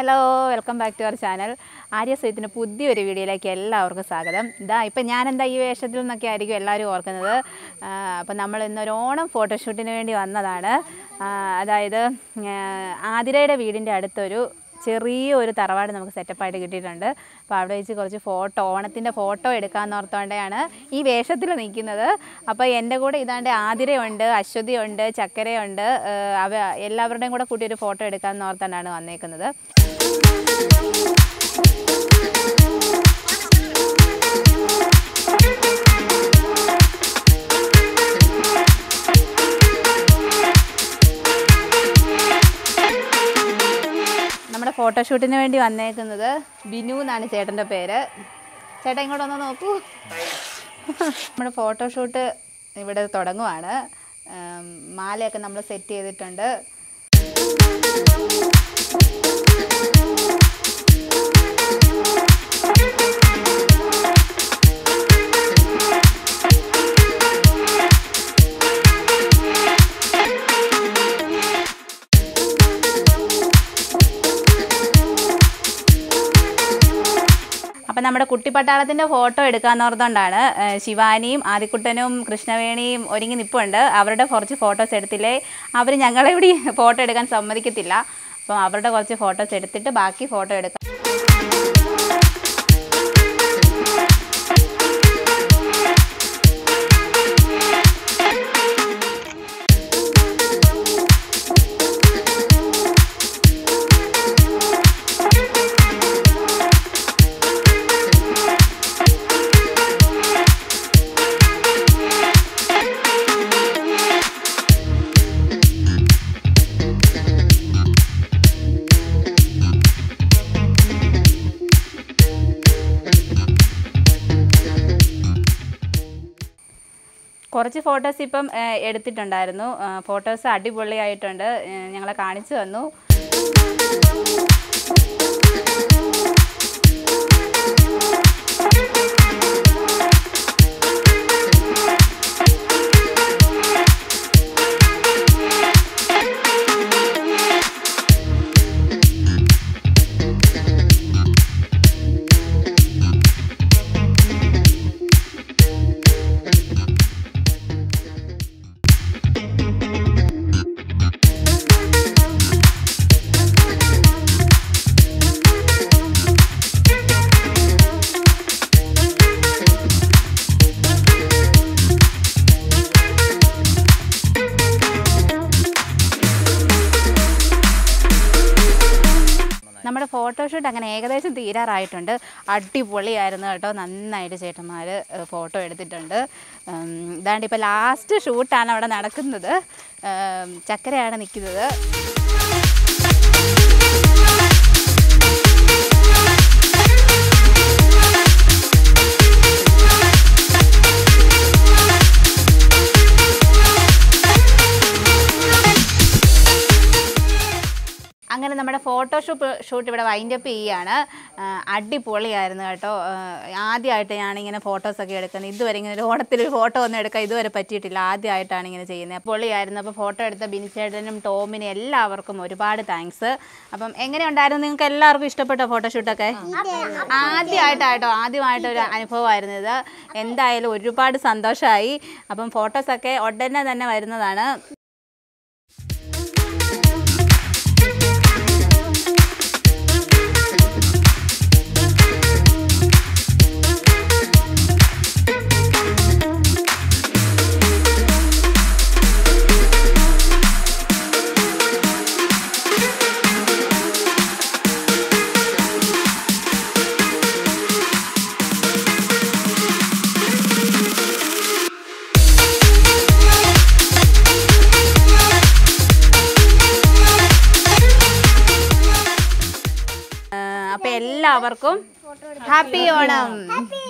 hello welcome back to our channel Arya സഹിത്തിൻ്റെ പുതിയൊരു വീഡിയോയിലേക്ക് എല്ലാവർക്കും സ്വാഗതം ഇതാ ഇപ്പം ഞാനെന്താ ഈ വേഷത്തിൽ നിന്നൊക്കെ ആയിരിക്കും എല്ലാവരും ഓർക്കുന്നത് അപ്പം നമ്മൾ ഇന്നൊരു ഓണം ഫോട്ടോഷൂട്ടിന് വേണ്ടി വന്നതാണ് ആ, അതായത് ആ, ആതിരയുടെ വീടിൻ്റെ അടുത്തൊരു ചെറിയ ഒരു തറവാട് നമുക്ക് സെറ്റപ്പായിട്ട് കിട്ടിയിട്ടുണ്ട് അപ്പോൾ അവിടെ വെച്ച് കുറച്ച് ഫോട്ടോ ഓണത്തിൻ്റെ ഫോട്ടോ എടുക്കാമെന്ന് ഓർത്തോണ്ടാണ് ഈ വേഷത്തിൽ നിൽക്കുന്നത് അപ്പോൾ എൻ്റെ കൂടെ ഇതാണ്ട് ആതിരയുണ്ട് അശ്വതിയുണ്ട് ചക്കരയുണ്ട് ഏഹ് അവ എല്ലാവരുടെയും കൂടെ കൂട്ടി ഒരു ഫോട്ടോ എടുക്കാമെന്ന് ഓർത്തോണ്ടാണ് വന്നേക്കുന്നത് നമ്മുടെ ഫോട്ടോഷൂട്ടിന് വേണ്ടി വന്നേക്കുന്നത് ബിനു എന്നാണ് ചേട്ടൻ്റെ പേര് ചേട്ടാ ഇങ്ങോട്ടൊന്ന് നോക്കൂ നമ്മുടെ ഫോട്ടോഷൂട്ട് ഇവിടെ തുടങ്ങുവാണ് ഉം, മാലയൊക്കെ നമ്മൾ സെറ്റ് ചെയ്തിട്ടുണ്ട് അപ്പം നമ്മുടെ കുട്ടിപ്പട്ടാളത്തിൻ്റെ ഫോട്ടോ എടുക്കാന്ന് ഓർത്തുകൊണ്ടാണ് ഏഹ്, ശിവാനിയും ആദിക്കുട്ടനും കൃഷ്ണവേണിയും ഒരുങ്ങി നിൽപ്പുണ്ട് അവരുടെ കുറച്ച് ഫോട്ടോസ് എടുത്തില്ലേ അവർ ഞങ്ങളെ ഇവിടെ ഫോട്ടോ എടുക്കാൻ സമ്മതിക്കത്തില്ല അപ്പം അവരുടെ കുറച്ച് ഫോട്ടോസ് എടുത്തിട്ട് ബാക്കി ഫോട്ടോ എടുക്കാം കുറച്ച് ഫോട്ടോസ് ഇപ്പം ഏഹ്, എടുത്തിട്ടുണ്ടായിരുന്നു ഫോട്ടോസ് അടിപൊളിയായിട്ടുണ്ട് ഏഹ്, ഞങ്ങളെ കാണിച്ചു തന്നു നമ്മുടെ ഫോട്ടോഷൂട്ട് അങ്ങനെ ഏകദേശം തീരാറായിട്ടുണ്ട് അടിപൊളിയായിരുന്നു കേട്ടോ നന്നായിട്ട് ചേട്ടന്മാർ ഫോട്ടോ എടുത്തിട്ടുണ്ട് ഉം, ഇതാണ്ട് ഇപ്പോൾ ലാസ്റ്റ് ഷൂട്ടാണ് അവിടെ നടക്കുന്നത് ഉം, ചക്കരയാണ് നിൽക്കുന്നത് അങ്ങനെ നമ്മുടെ ഫോട്ടോഷൂട്ട് ഷൂട്ട് ഇവിടെ വൈൻഡപ്പ് ചെയ്യുകയാണ് ആ, അടിപൊളിയായിരുന്നു കേട്ടോ ആദ്യമായിട്ട് ഞാനിങ്ങനെ ഫോട്ടോസൊക്കെ എടുക്കുന്നത് ഇതുവരെ ഇങ്ങനെ ഒരു ഓണത്തിലൊരു ഫോട്ടോ ഒന്നും എടുക്കാൻ ഇതുവരെ പറ്റിയിട്ടില്ല ആദ്യമായിട്ടാണ് ഇങ്ങനെ ചെയ്യുന്നത് പൊളിയായിരുന്നു അപ്പോൾ ഫോട്ടോ എടുത്ത ബിനിച്ചേട്ടനും ടോമിനും എല്ലാവർക്കും ഒരുപാട് താങ്ക്സ് അപ്പം എങ്ങനെ ഉണ്ടായിരുന്നു നിങ്ങൾക്ക് എല്ലാവർക്കും ഇഷ്ടപ്പെട്ടോ ഫോട്ടോഷൂട്ടൊക്കെ ആദ്യമായിട്ടാട്ടോ ആദ്യമായിട്ടൊരു അനുഭവമായിരുന്നു ഇത് എന്തായാലും ഒരുപാട് സന്തോഷമായി അപ്പം ഫോട്ടോസൊക്കെ ഉടനെ തന്നെ വരുന്നതാണ് അപ്പം എല്ലാവർക്കും ഹാപ്പി ഓണം